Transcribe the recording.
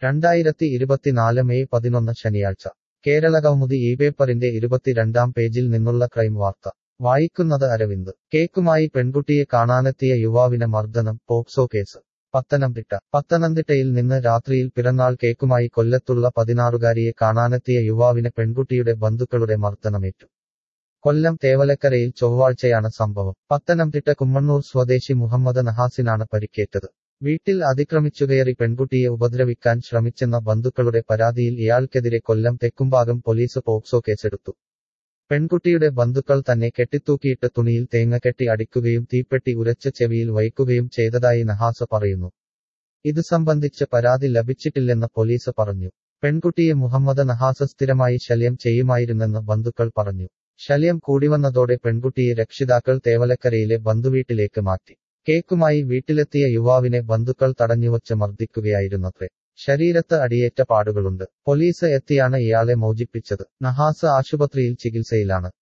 രണ്ടായിരത്തി ഇരുപത്തിനാല് മെയ് പതിനൊന്ന് ശനിയാഴ്ച കേരള കൗമുദി ഈ പേപ്പറിന്റെ ഇരുപത്തിരണ്ടാം പേജിൽ നിന്നുള്ള ക്രൈം വാർത്ത വായിക്കുന്നത് അരവിന്ദ് കേക്കുമായി പെൺകുട്ടിയെ കാണാനെത്തിയ യുവാവിന് മർദ്ദനം പോക്സോ കേസ് പത്തനംതിട്ട പത്തനംതിട്ടയിൽ നിന്ന് രാത്രിയിൽ പിറന്നാൾ കേക്കുമായി കൊല്ലത്തുള്ള പതിനാറുകാരിയെ കാണാനെത്തിയ യുവാവിന് പെൺകുട്ടിയുടെ ബന്ധുക്കളുടെ മർദ്ദനമേറ്റു കൊല്ലം തേവലക്കരയിൽ ചൊവ്വാഴ്ചയാണ് സംഭവം പത്തനംതിട്ട കുമ്മണ്ണൂർ സ്വദേശി മുഹമ്മദ് നഹാസിനാണ് പരിക്കേറ്റത് വീട്ടിൽ അതിക്രമിച്ചുകയറി പെൺകുട്ടിയെ ഉപദ്രവിക്കാൻ ശ്രമിച്ചെന്ന ബന്ധുക്കളുടെ പരാതിയിൽ ഇയാൾക്കെതിരെ കൊല്ലം തെക്കുംഭാഗം പോലീസ് പോക്സോ കേസെടുത്തു പെൺകുട്ടിയുടെ ബന്ധുക്കൾ തന്നെ കെട്ടിത്തൂക്കിയിട്ട് തുണിയിൽ തേങ്ങ കെട്ടി അടിക്കുകയും തീപ്പെട്ടി ഉരച്ച ചെവിയിൽ വയ്ക്കുകയും ചെയ്തതായി നഹാസ് പറയുന്നു ഇത് സംബന്ധിച്ച് പരാതി ലഭിച്ചിട്ടില്ലെന്ന് പോലീസ് പറഞ്ഞു പെൺകുട്ടിയെ മുഹമ്മദ് നഹാസ് സ്ഥിരമായി ശല്യം ചെയ്യുമായിരുന്നെന്ന് ബന്ധുക്കൾ പറഞ്ഞു ശല്യം കൂടിവന്നതോടെ പെൺകുട്ടിയെ രക്ഷിതാക്കൾ തേവലക്കരയിലെ ബന്ധുവീട്ടിലേക്ക് മാറ്റി കേക്കുമായി വീട്ടിലെത്തിയ യുവാവിനെ ബന്ധുക്കൾ തടഞ്ഞുവച്ച് മർദ്ദിക്കുകയായിരുന്നത്രേ ശരീരത്ത് അടിയേറ്റ പാടുകളുണ്ട് പോലീസ് എത്തിയാണ് ഇയാളെ മോചിപ്പിച്ചത് നഹാസ് ആശുപത്രിയിൽ ചികിത്സയിലാണ്